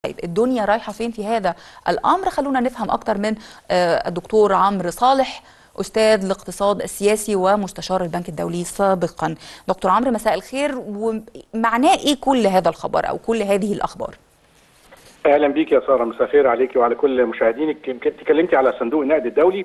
طيب الدنيا رايحة فين في هذا الأمر خلونا نفهم أكتر من آه، الدكتور عمرو صالح أستاذ الاقتصاد السياسي ومستشار البنك الدولي سابقا دكتور عمرو مساء الخير ومعناه إيه كل هذا الخبر أو كل هذه الأخبار اهلا بيك يا ساره مساء الخير عليك وعلى كل مشاهدينك يمكن تكلمتي على صندوق النقد الدولي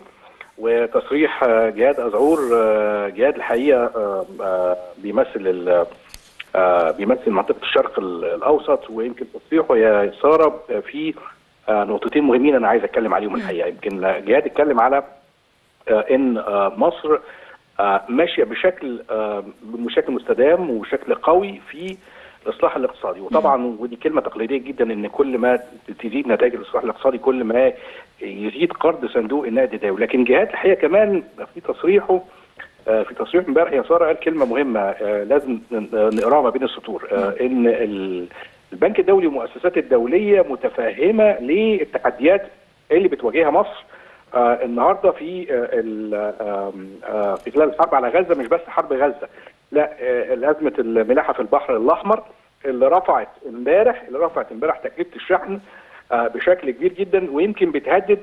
وتصريح آه، جهاد ازعور آه، جهاد الحقيقه آه، آه، بيمثل ال- آه، بيمثل منطقه الشرق ال- الاوسط ويمكن تصريحه يا ساره آه، في آه، نقطتين مهمين انا عايز اتكلم عليهم الحقيقه يمكن جهاد اتكلم على آه، ان آه، مصر آه، ماشيه بشكل آه، بشكل مستدام وبشكل قوي في الاصلاح الاقتصادي وطبعا ودي كلمه تقليديه جدا ان كل ما تزيد نتائج الاصلاح الاقتصادي كل ما يزيد قرض صندوق النقد الدولي لكن جهات الحقيقه كمان في تصريحه آه، في تصريح امبارح يا ساره قال كلمه مهمه آه، لازم ن- نقراها ما بين السطور آه، ان ال- البنك الدولي والمؤسسات الدوليه متفهمه للتحديات اللي بتواجهها مصر آه النهارده في آه ال- آم، آه في خلال الحرب على غزه مش بس حرب غزه لا آه ازمه الملاحه في البحر الاحمر اللي رفعت امبارح اللي رفعت امبارح تكلفه الشحن آه بشكل كبير جدا ويمكن بتهدد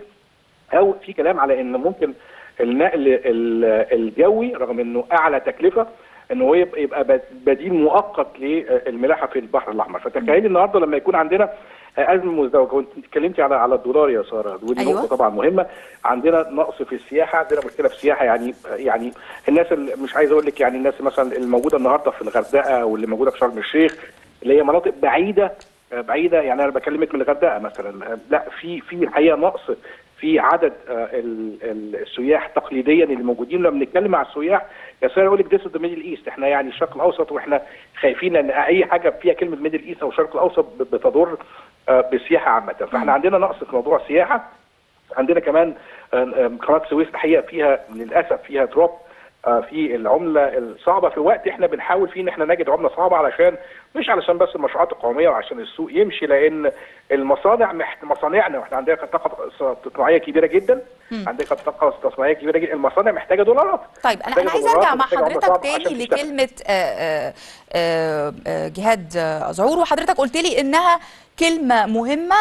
او في كلام على ان ممكن النقل ال- الجوي رغم انه اعلى تكلفه انه هو يبقى يبقى بد- بديل مؤقت للملاحه في البحر الاحمر فتخيلي النهارده لما يكون عندنا ازمه مزدوجه وانت اتكلمتي على على الدولار يا ساره ودي أيوة. نقطه طبعا مهمه عندنا نقص في السياحه عندنا مشكله في السياحه يعني يعني الناس اللي مش عايز اقول لك يعني الناس مثلا الموجوده النهارده في الغردقه واللي موجوده في شرم الشيخ اللي هي مناطق بعيده بعيده يعني انا بكلمك من الغردقه مثلا لا في في الحقيقه نقص في عدد آه، ال- ال- السياح تقليديا اللي موجودين لما بنتكلم على السياح يا ساره اقول لك ذيس ذا ميدل ايست احنا يعني الشرق الاوسط واحنا خايفين ان اي حاجه فيها كلمه ميدل ايست او الشرق الاوسط ب- بتضر آه، بالسياحه عامه فاحنا عندنا نقص في موضوع السياحه عندنا كمان آه، آه، قناه السويس الحقيقه فيها للاسف فيها دروب آه، في العمله الصعبه في وقت احنا بنحاول فيه ان احنا نجد عمله صعبه علشان مش علشان بس المشروعات القوميه وعشان السوق يمشي لان المصانع محت... مصانعنا واحنا عندنا طاقه صناعيه كبيره جدا عندنا طاقه تصنيعيه كبيره جدا المصانع محتاجه دولارات طيب أنا محتاجة أنا عايزة دولارات أرجع مع ومحتاجة عملة حضرتك صعبة عشان تاني تشتغل. لكلمة آه، آه، آه، آه، جهاد آه، أزعور وحضرتك قلت لي إنها كلمة مهمة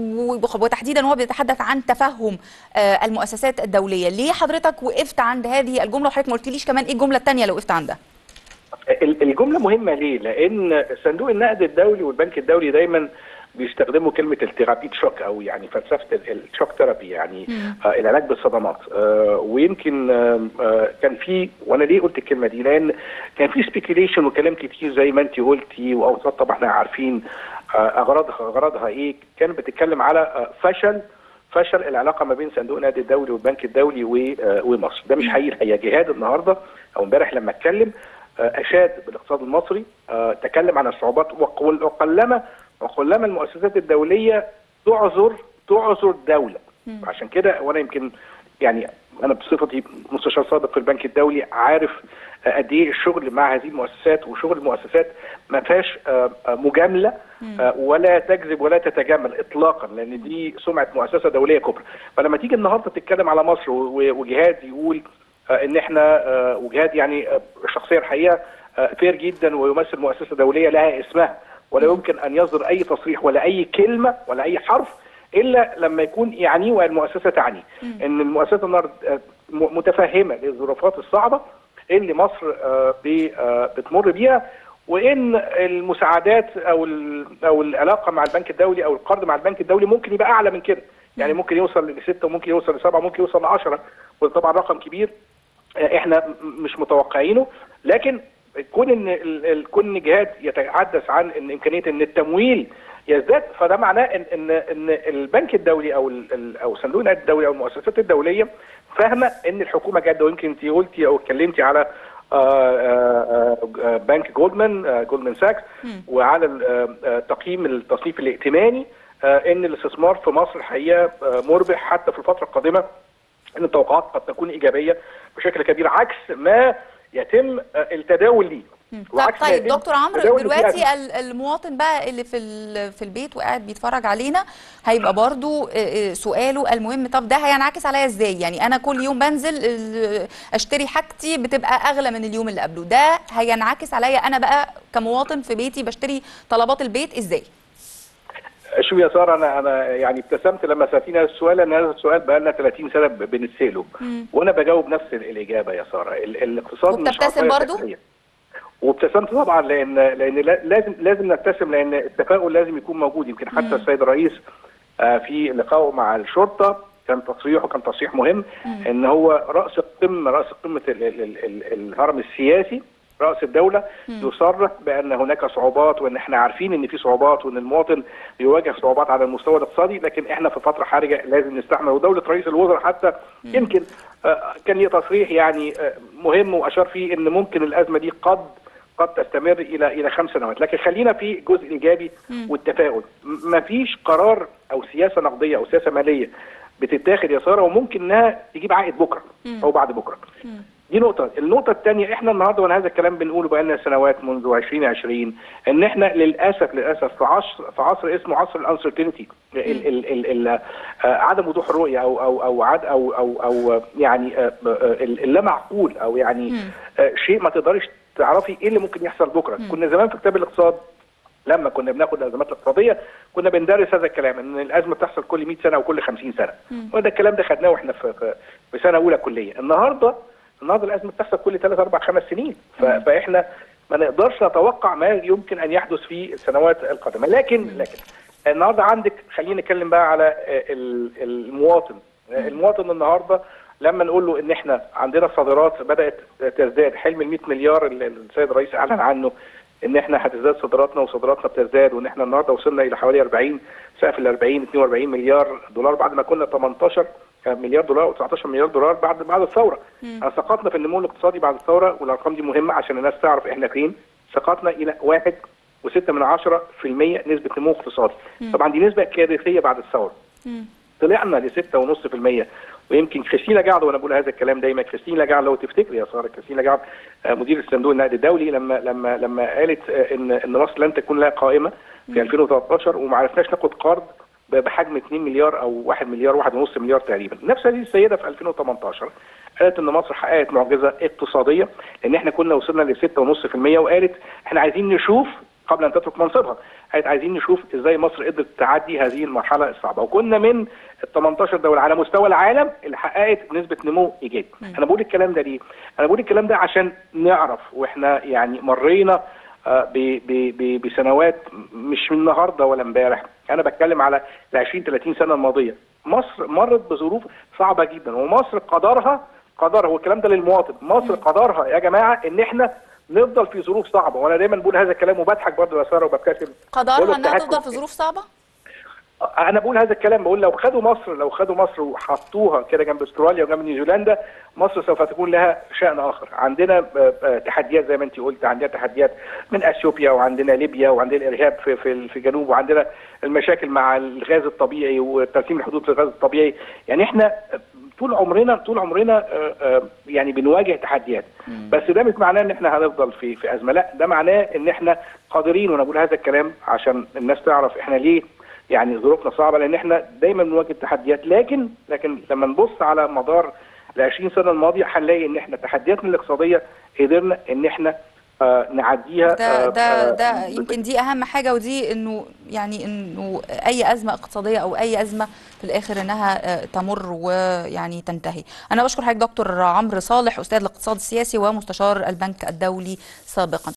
و- وتحديدا هو بيتحدث عن تفهم آه، المؤسسات الدولية ليه حضرتك وقفت عند هذه الجملة وحضرتك ما قلتليش كمان إيه الجملة التانية اللي وقفت عندها ال- الجمله مهمه ليه؟ لان صندوق النقد الدولي والبنك الدولي دايما بيستخدموا كلمه الثيرابيت شوك او يعني فلسفه ال- الشوك ثيرابي يعني آه العلاج بالصدمات آه ويمكن آه آه كان في وانا ليه قلت الكلمه دي؟ لان كان في سبيكيوليشن وكلام كتير زي ما انت قلتي واوساط طبعا احنا عارفين آه اغراضها اغراضها ايه؟ كانت بتتكلم على آه فشل فشل العلاقه ما بين صندوق النقد الدولي والبنك الدولي و- آه، ومصر ده مش حقيقي الحقيقه جهاد النهارده او امبارح لما اتكلم آه، اشاد بالاقتصاد المصري آه، تكلم عن الصعوبات وقل- وقلما وقلما المؤسسات الدوليه تعذر تعذر دوله عشان كده وانا يمكن يعني انا بصفتي مستشار سابق في البنك الدولي عارف آه، قد ايه الشغل مع هذه المؤسسات وشغل المؤسسات ما فيهاش آه، آه، مجامله آه، ولا تكذب ولا تتجامل اطلاقا لان دي سمعه مؤسسه دوليه كبرى فلما تيجي النهارده تتكلم على مصر و- و- وجهاد يقول آه، ان احنا آه، وجهاد يعني آه، شخصيه الحقيقه آه، فير جدا ويمثل مؤسسه دوليه لها اسمها ولا يمكن ان يصدر اي تصريح ولا اي كلمه ولا اي حرف الا لما يكون يعني والمؤسسه تعني ان المؤسسه النهارده آه، م- متفهمه للظروفات الصعبه اللي مصر آه، بي- آه، بتمر بيها وان المساعدات او ال- او العلاقه مع البنك الدولي او القرض مع البنك الدولي ممكن يبقى اعلى من كده يعني ممكن يوصل لستة وممكن يوصل لسبعة ممكن يوصل لعشرة وده طبعا رقم كبير آه، احنا م- مش متوقعينه لكن كون ان ال- ال- كون إن جهاد يتحدث عن ان امكانيه ان التمويل يزداد فده معناه ان ان ان البنك الدولي او ال- ال- او صندوق النقد الدولي او المؤسسات الدوليه فاهمه ان الحكومه جاده ويمكن انت قلتي او اتكلمتي على آه، آه، آه، بنك جولدمان آه، جولدمان ساكس وعلى ال- آه، آه، تقييم التصنيف الائتماني آه، ان الاستثمار في مصر الحقيقه آه، مربح حتى في الفتره القادمه ان التوقعات قد تكون ايجابيه بشكل كبير عكس ما يتم آه، التداول ليه طب وعكس ما طيب يتم دكتور عمرو التداول فيه دلوقتي أزمة. ال- المواطن بقى اللي في ال- في البيت وقاعد بيتفرج علينا هيبقى برضو آه، آه، سؤاله المهم طب ده هينعكس عليا ازاي يعني انا كل يوم بنزل ال- اشتري حاجتي بتبقى اغلى من اليوم اللي قبله ده هينعكس عليا انا بقى كمواطن في بيتي بشتري طلبات البيت ازاي شوف يا ساره انا انا يعني ابتسمت لما سالتيني هذا السؤال لان هذا السؤال بقى لنا 30 سنه ب- بنتساله وانا بجاوب نفس الاجابه يا ساره ال- الاقتصاد مش وبتبتسم عطايا برضو؟ شخصية. وابتسمت طبعا لان لان لا- لازم لازم نبتسم لان التفاؤل لازم يكون موجود يمكن حتى السيد الرئيس آه، في لقائه مع الشرطه كان تصريحه كان تصريح مهم ان هو راس القمه راس قمه ال- ال- ال- ال- الهرم السياسي راس الدوله يصرح بان هناك صعوبات وان احنا عارفين ان في صعوبات وان المواطن بيواجه صعوبات على المستوى الاقتصادي لكن احنا في فتره حرجه لازم نستحمل ودوله رئيس الوزراء حتى يمكن آه، كان ليه تصريح يعني آه، مهم واشار فيه ان ممكن الازمه دي قد قد تستمر الى الى خمس سنوات لكن خلينا في الجزء الايجابي والتفاؤل ما فيش قرار او سياسه نقديه او سياسه ماليه بتتاخد يا ساره وممكن انها تجيب عائد بكره او بعد بكره دي نقطة، النقطة الثانية احنا النهارده وانا هذا الكلام بنقوله بقالنا سنوات منذ 2020 ان احنا للاسف للاسف في عصر في عصر اسمه عصر الانسرتينتي ال ال ال ال آه، عدم وضوح الرؤية او او او عد او او او يعني آه، آه، اللا معقول او يعني آه، شيء ما تقدريش تعرفي ايه اللي ممكن يحصل بكره، كنا زمان في كتاب الاقتصاد لما كنا بناخد الازمات الاقتصاديه كنا بندرس هذا الكلام ان الازمه بتحصل كل 100 سنه او كل 50 سنه وده الكلام ده خدناه واحنا في في, في سنه اولى كليه النهارده النهارده الازمه بتحصل كل 3 4 5 سنين ف- فاحنا ما نقدرش نتوقع ما يمكن ان يحدث في السنوات القادمه لكن لكن النهارده عندك خلينا نتكلم بقى على آه، ال- المواطن آه، المواطن النهارده لما نقول له ان احنا عندنا صادرات بدات تزداد حلم ال 100 مليار اللي السيد الرئيس اعلن عنه ان احنا هتزداد صادراتنا وصادراتنا بتزداد وان احنا النهارده وصلنا الى حوالي 40 سقف ال 40 42 مليار دولار بعد ما كنا 18 مليار دولار و19 مليار دولار بعد بعد الثوره. احنا سقطنا في النمو الاقتصادي بعد الثوره والارقام دي مهمه عشان الناس تعرف احنا فين سقطنا الى 1 و6 من 10 في المية نسبه نمو اقتصادي. طبعا دي نسبه كارثيه بعد الثوره. طلعنا ل 6.5% ويمكن كريستين لاجارد وانا بقول هذا الكلام دايما كريستين لاجارد لو تفتكري يا ساره كريستين لاجارد آه، مدير الصندوق النقد الدولي لما لما لما قالت آه، ان ان مصر لن تكون لها قائمه في 2013 وما عرفناش ناخد قرض ب- بحجم 2 مليار او 1 مليار 1.5 مليار تقريبا نفس هذه السيده في 2018 قالت ان مصر حققت معجزه اقتصاديه لان احنا كنا وصلنا ل 6.5% وقالت احنا عايزين نشوف قبل ان تترك منصبها قالت عايزين نشوف ازاي مصر قدرت تعدي هذه المرحله الصعبه وكنا من ال 18 دوله على مستوى العالم اللي حققت نسبه نمو ايجابي انا بقول الكلام ده ليه انا بقول الكلام ده عشان نعرف واحنا يعني مرينا آه، ب- ب- ب- بسنوات مش من النهارده ولا امبارح انا بتكلم على ال 20 30 سنه الماضيه مصر مرت بظروف صعبه جدا ومصر قدرها قدرها والكلام ده للمواطن مصر قدرها يا جماعه ان احنا نفضل في ظروف صعبه وانا دايما بقول هذا الكلام وبضحك برضه يا ساره وببتسم بقول قدرها انها التحكم. تفضل في ظروف صعبه انا بقول هذا الكلام بقول لو خدوا مصر لو خدوا مصر وحطوها كده جنب استراليا وجنب نيوزيلندا مصر سوف تكون لها شأن اخر عندنا آه، آه، تحديات زي ما انت قلت عندنا تحديات من اثيوبيا وعندنا ليبيا وعندنا الارهاب في في في الجنوب وعندنا المشاكل مع الغاز الطبيعي وترسيم الحدود في الغاز الطبيعي يعني احنا طول عمرنا طول عمرنا آه، آه، يعني بنواجه تحديات بس ده مش معناه ان احنا هنفضل في في ازمه لا ده معناه ان احنا قادرين وانا بقول هذا الكلام عشان الناس تعرف احنا ليه يعني ظروفنا صعبه لان احنا دايما بنواجه تحديات لكن لكن لما نبص على مدار ال 20 سنه الماضيه هنلاقي ان احنا تحدياتنا الاقتصاديه قدرنا ان احنا آه نعديها ده آه ده آه ده يمكن دي اهم حاجه ودي انه يعني انه اي ازمه اقتصاديه او اي ازمه في الاخر انها آه، تمر ويعني تنتهي. انا بشكر حضرتك دكتور عمرو صالح استاذ الاقتصاد السياسي ومستشار البنك الدولي سابقا.